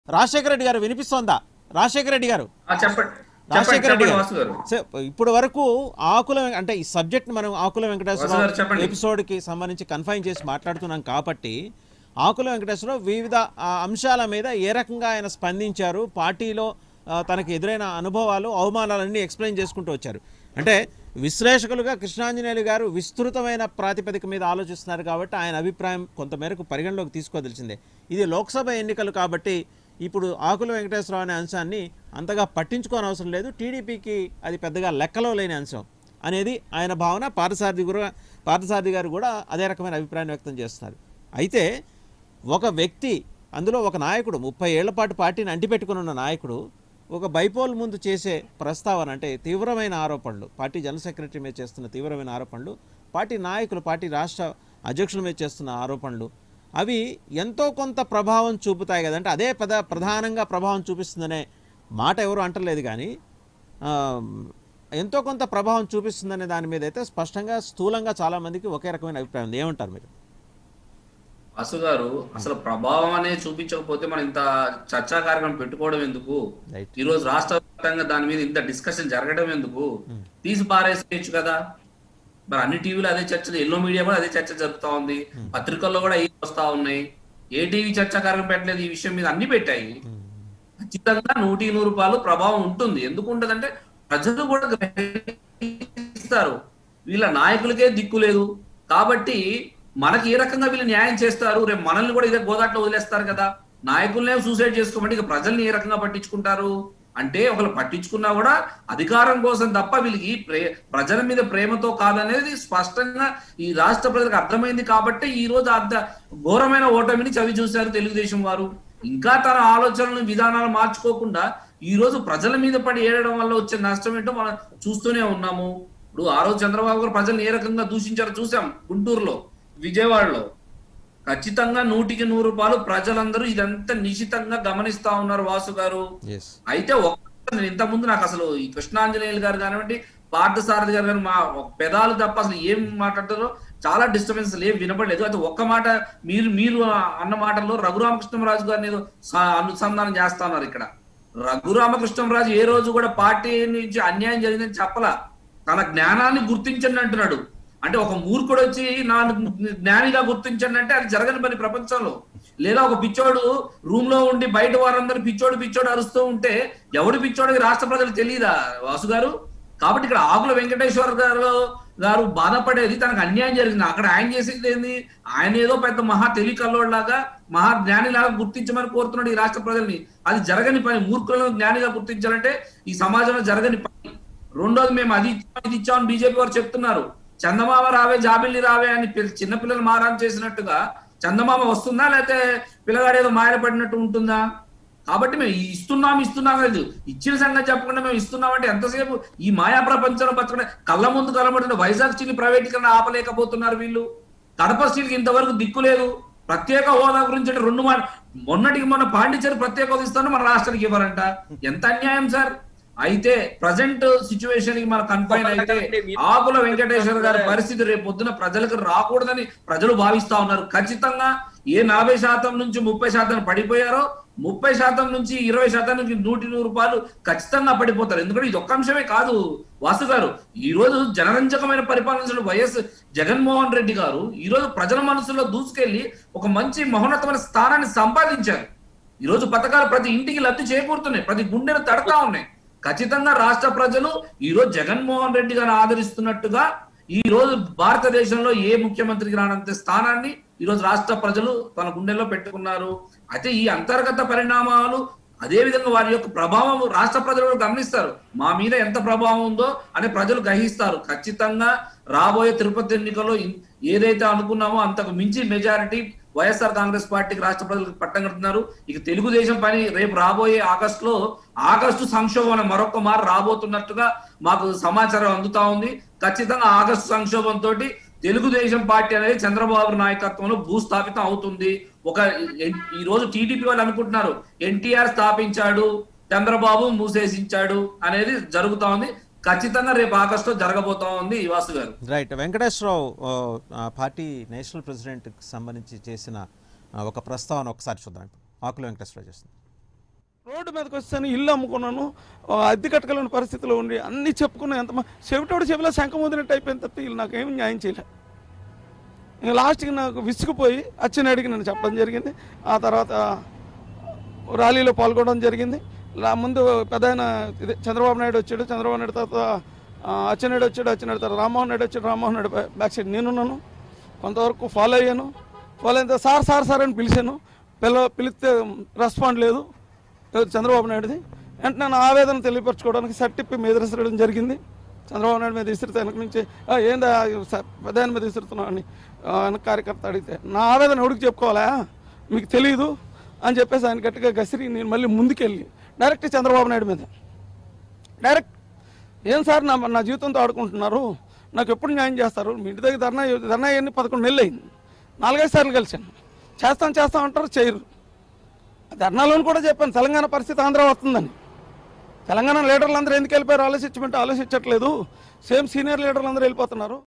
రాజశేఖర రెడ్డి గారు వినిపిస్తోందా రాజశేఖర రెడ్డి గారు ఆ, చెప్పండి చెప్పండి రాజశేఖర రెడ్డి చెప్పండి గారు వాసు గారు సే- ఇప్పుడు వరకు ఆకుల వెం- అంటే ఈ సబ్జెక్ట్ మనం ఆకుల వాసు గారు వెంకటేశ్వరరావు చెప్పండి. ఎపిసోడ్కి సంబంధించి కన్ఫైన్ చేసి మాట్లాడుతున్నాం కాబట్టి ఆకుల వెంకటేశ్వరరావు వివిధ ఆ, అంశాల మీద ఏ రకంగా ఆయన స్పందించారు పార్టీలో ఆ, తనకు ఎదురైన అనుభవాలు అవమానాలన్నీ ఎక్స్ప్లెయిన్ చేసుకుంటూ వచ్చారు అంటే విశ్లేషకులుగా కృష్ణాంజనేయులు గారు విస్తృతమైన ప్రాతిపదిక మీద ఆలోచిస్తున్నారు కాబట్టి ఆయన అభిప్రాయం కొంతమేరకు పరిగణలోకి తీసుకోదలిసిందే ఇది లోక్సభ ఎన్నికలు కాబట్టి ఇప్పుడు ఆకుల వెంకటేశ్వరరావు అనే అంశాన్ని అంతగా పట్టించుకోని అవసరం లేదు టీడీపీకి అది పెద్దగా లెక్కలో లేని అంశం అనేది ఆయన భావన పార్థసారథి కూడా పార్థసారథి గారు కూడా అదే రకమైన అభిప్రాయాన్ని వ్యక్తం చేస్తున్నారు అయితే ఒక వ్యక్తి అందులో ఒక నాయకుడు ముప్పై ఏళ్ల పాటు పార్టీని అంటిపెట్టుకుని ఉన్న నాయకుడు ఒక బైపోల్ ముందు చేసే ప్రస్తావన అంటే తీవ్రమైన ఆరోపణలు పార్టీ జనరల్ సెక్రటరీ మీద చేస్తున్న తీవ్రమైన ఆరోపణలు పార్టీ నాయకులు పార్టీ రాష్ట్ర అధ్యక్షుల మీద చేస్తున్న ఆరోపణలు అవి ఎంతో కొంత ప్రభావం చూపుతాయి కదంటే అదే పద ప్రధానంగా ప్రభావం చూపిస్తుందనే మాట ఎవరు అంటలేదు కానీ ఆ, ఎంతో కొంత ప్రభావం చూపిస్తుందనే దాని మీద అయితే స్పష్టంగా స్థూలంగా చాలామందికి ఒకే రకమైన అభిప్రాయం ఉంది ఏమంటారు మీరు వాసు గారు అసలు ప్రభావం అనేది చూపించకపోతే మనం ఇంత చర్చా కార్యక్రమం పెట్టుకోవడం ఎందుకు రైట్ ఈ రోజు రాష్ట్ర వ్యాప్తంగా దాని మీద ఇంత డిస్కషన్ జరగడం ఎందుకు తీసి పారేసేయచ్చు కదా మరి అన్ని టీవీలో అదే చర్చ ఎల్లో మీడియా కూడా అదే చర్చ జరుగుతా ఉంది పత్రికల్లో కూడా అవి వస్తా ఉన్నాయి ఏ టీవీ చర్చా కార్యక్రమం పెట్టలేదు ఈ విషయం మీద అన్ని పెట్టాయి ఖచ్చితంగా నూటికి నూరు రూపాయలు ప్రభావం ఉంటుంది ఎందుకు ఉంటదంటే ప్రజలు కూడా గ్రహిస్తారు వీళ్ళ నాయకులకే దిక్కు లేదు కాబట్టి మనకి ఏ రకంగా వీళ్ళు న్యాయం చేస్తారు రేపు మనల్ని కూడా ఇదే గోదాట్లో వదిలేస్తారు కదా నాయకులనే సూసైడ్ చేసుకోమంటే ఇక ప్రజల్ని ఏ రకంగా పట్టించుకుంటారు అంటే ఒకరు పట్టించుకున్నా కూడా అధికారం కోసం తప్ప వీళ్ళకి ప్రే ప్రజల మీద ప్రేమతో కాదనేది స్పష్టంగా ఈ రాష్ట్ర ప్రజలకు అర్థమైంది కాబట్టి ఈ రోజు అర్థ ఘోరమైన ఓటమిని చవి చూశారు తెలుగుదేశం వారు ఇంకా తన ఆలోచనలు విధానాలు మార్చుకోకుండా ఈ రోజు ప్రజల మీద పడి ఏడడం వల్ల వచ్చే నష్టం ఏంటో మనం చూస్తూనే ఉన్నాము ఇప్పుడు ఆ రోజు చంద్రబాబు గారు ప్రజల్ని ఏ రకంగా దూషించారో చూసాం గుంటూరులో విజయవాడలో ఖచ్చితంగా నూటికి నూరు రూపాయలు ప్రజలందరూ ఇదంతా నిశితంగా గమనిస్తా ఉన్నారు వాసు గారు ఎస్ అయితే ఒక్క నేను ఇంత ముందు నాకు అసలు ఈ కృష్ణాంజనేయులు గారు కానివ్వండి పార్థసారథి గారు కానీ మా ఒక పెదాలు తప్ప అసలు ఏం మాట్లాడతారో చాలా డిస్టర్బెన్స్ ఏం వినపడలేదు అయితే ఒక్క మాట మీరు మీరు అన్న మాటల్లో రఘురామకృష్ణరాజు గారిని ఏదో స- అనుసంధానం చేస్తా ఉన్నారు ఇక్కడ రఘురామకృష్ణరాజు ఏ రోజు కూడా పార్టీ నుంచి అన్యాయం జరిగిందని చెప్పలా తన జ్ఞానాన్ని గుర్తించండి అంటున్నాడు అంటే ఒక మూర్ఖుడు వచ్చి నా జ్ఞానిగా గుర్తించండి అంటే అది జరగని పని ప్రపంచంలో లేదా ఒక పిచ్చోడు రూమ్ లో ఉండి బయట వారందరూ పిచ్చోడు పిచ్చోడు అరుస్తూ ఉంటే ఎవడు పిచ్చోడికి రాష్ట్ర ప్రజలు తెలియదా వాసు గారు కాబట్టి ఇక్కడ ఆకుల వెంకటేశ్వర గారు గారు బాధపడేది తనకు అన్యాయం జరిగింది అక్కడ ఆయన చేసేది ఏంది ఆయన ఏదో పెద్ద మహా తెలికల్లోలాగా మహా జ్ఞానిలాగా గుర్తించమని కోరుతున్నాడు ఈ రాష్ట్ర ప్రజల్ని అది జరగని పని మూర్ఖులను జ్ఞానిగా గుర్తించాలంటే ఈ సమాజంలో జరగని పని రెండోది మేము అది ఇచ్చాం ఇది ఇచ్చామని బీజేపీ వారు చెప్తున్నారు చందమామ రావే జాబిల్లి రావే అని పిల్ల- చిన్న పిల్లలు మారాన్ చేసినట్టుగా చందమామ వస్తుందా లేకపోతే పిల్లగాడు ఏదో మాయన పడినట్టు ఉంటుందా కాబట్టి మేము ఇస్తున్నాం ఇస్తున్నాం లేదు ఇచ్చిన సంగతి చెప్పకుండా మేము ఇస్తున్నాం అంటే ఎంతసేపు ఈ మాయా ప్రపంచంలో బతకడం కళ్ళ ముందు కనబడుతున్న వైజాగ్ స్టీల్ ప్రైవేటీకరణ ఆపలేకపోతున్నారు వీళ్ళు కడప స్టీల్కి ఇంతవరకు దిక్కు లేదు ప్రత్యేక హోదా గురించి అంటే రెండు మాట మొన్నటికి మొన్న పాండిచేరి ప్రత్యేక హోదా ఇస్తాను మన రాష్ట్రానికి ఇవ్వరంట ఎంత అన్యాయం సార్ అయితే ప్రజెంట్ సిచ్యువేషన్ కి మన కన్ఫైన్ అయితే ఆకుల వెంకటేశ్వర గారి పరిస్థితి రేపు పొద్దున ప్రజలకు రాకూడదని ప్రజలు భావిస్తా ఉన్నారు ఖచ్చితంగా ఏ నలభై శాతం నుంచి ముప్పై శాతం పడిపోయారో ముప్పై శాతం నుంచి ఇరవై శాతానికి నూటి నూరు రూపాయలు ఖచ్చితంగా పడిపోతారు ఎందుకంటే ఇది ఒక్క అంశమే కాదు వాసు గారు ఈ రోజు జనరంజకమైన పరిపాలన వైఎస్ జగన్మోహన్ రెడ్డి గారు ఈ రోజు ప్రజల మనసులో దూసుకెళ్లి ఒక మంచి మహోన్నతమైన స్థానాన్ని సంపాదించారు ఈ రోజు పథకాలు ప్రతి ఇంటికి లబ్ధి చేకూరుతున్నాయి ప్రతి గుండెను తడతా ఉన్నాయి ఖచ్చితంగా రాష్ట్ర ప్రజలు ఈ రోజు జగన్మోహన్ రెడ్డి గారిని ఆదరిస్తున్నట్టుగా ఈ రోజు భారతదేశంలో ఏ ముఖ్యమంత్రికి రానంత స్థానాన్ని ఈ రోజు రాష్ట్ర ప్రజలు తన గుండెల్లో పెట్టుకున్నారు అయితే ఈ అంతర్గత పరిణామాలు అదే విధంగా వారి యొక్క ప్రభావం రాష్ట్ర ప్రజలు కూడా గమనిస్తారు మా మీద ఎంత ప్రభావం ఉందో అని ప్రజలు గ్రహిస్తారు ఖచ్చితంగా రాబోయే తిరుపతి ఎన్నికల్లో ఇన్- ఏదైతే అనుకున్నామో అంతకు మించి మెజారిటీ వైఎస్ఆర్ కాంగ్రెస్ పార్టీకి రాష్ట్ర ప్రజలకు పట్టం కడుతున్నారు ఇక తెలుగుదేశం పని రేపు రాబోయే ఆగస్టు లో ఆగస్టు సంక్షోభం మరొక మారు రాబోతున్నట్టుగా మాకు సమాచారం అందుతా ఉంది ఖచ్చితంగా ఆగస్టు సంక్షోభం తోటి తెలుగుదేశం పార్టీ అనేది చంద్రబాబు నాయకత్వంలో భూస్థాపితం అవుతుంది ఒక ఎన్- ఈ రోజు టీడీపీ వాళ్ళు అనుకుంటున్నారు ఎన్టీఆర్ స్థాపించాడు చంద్రబాబు మూసేసించాడు అనేది జరుగుతా ఉంది ఖచ్చితంగా రేపు ఆగస్టులో జరగబోతా ఉంది ఈ వాసు గారు రైట్ వెంకటేశ్వరరావు ఆ, ఆ, పార్టీ నేషనల్ ప్రెసిడెంట్కి సంబంధించి చేసిన ఆ, ఒక ప్రస్తావన ఒకసారి చూద్దాం ఇప్పుడు ఆకుల వెంకటేశ్వరరావు చేస్తుంది రోడ్డు మీదకి వస్తాను ఇల్లు అమ్ముకున్నాను ఆ, అద్దె కట్టగలని పరిస్థితిలో ఉండి అన్నీ చెప్పుకున్నా ఎంత చెవిటోడు చెవిలో శంఖం వదిలినట్టు అయిపోయింది తప్ప వీళ్ళు నాకు ఏమి న్యాయం చేయలే ఇంకా లాస్ట్కి నాకు విసుగుపోయి అచ్చిన అడిగి నన్ను చెప్పడం జరిగింది ఆ తర్వాత ర్యాలీలో పాల్గొనడం జరిగింది లా ముందు పెద్ద ఆయన ఇదే చంద్రబాబు నాయుడు వచ్చాడు చంద్రబాబు నాయుడు తర్వాత ఆ, అచ్చెన్నాయుడు వచ్చాడు అచ్చెన్నాయుడు తర్వాత రామ్మోహన్ నాయుడు వచ్చాడు రామ్మోహన్ నాయుడు బ్యా- బ్యాక్ సైడ్ నేనున్నాను కొంతవరకు ఫాలో అయ్యాను ఫాలో అయిన తర్వాత సార్ సార్ సార్ అని పిలిచాను పిల్ల పిలిస్తే రెస్పాండ్ లేదు ఎవరు చంద్రబాబు నాయుడుది వెంటనే నా ఆవేదన తెలియపరచుకోవడానికి సర్టిప్పి మీద విసరడం జరిగింది చంద్రబాబు నాయుడు మీద విసిరితే వెనక నుంచి "ఆ, ఏందా స- పెద్ద ఆయన మీద విసురుతున్నావు అని ఆ, వెనక కార్యకర్త అడిగితే నా ఆవేదన ఎవడికి చెప్పుకోవాలా మీకు తెలియదు అని చెప్పేసి ఆయన గట్టిగా గసిరి నేను మళ్ళీ ముందుకెళ్ళి డైరెక్ట్ చంద్రబాబు నాయుడు మీద డైరెక్ట్ ఏం సార్ నా నా జీవితంతో ఆడుకుంటున్నారు నాకు ఎప్పుడు న్యాయం చేస్తారు మీ ఇంటి దగ్గర ధర్నా ధర్నా అయ్యి పదకొండు నెలలు అయింది నాలుగైదు సార్లు కలిశాను చేస్తాం చేస్తాం అంటారు చేయరు ధర్నాలోని కూడా చెప్పాను తెలంగాణ పరిస్థితి ఆంధ్ర వస్తుందని తెలంగాణ లీడర్లు అందరూ ఎందుకు వెళ్ళిపోయారు ఆలోచించమంటే ఆలోచించట్లేదు సేమ్ సీనియర్ లీడర్లు అందరూ వెళ్ళిపోతున్నారు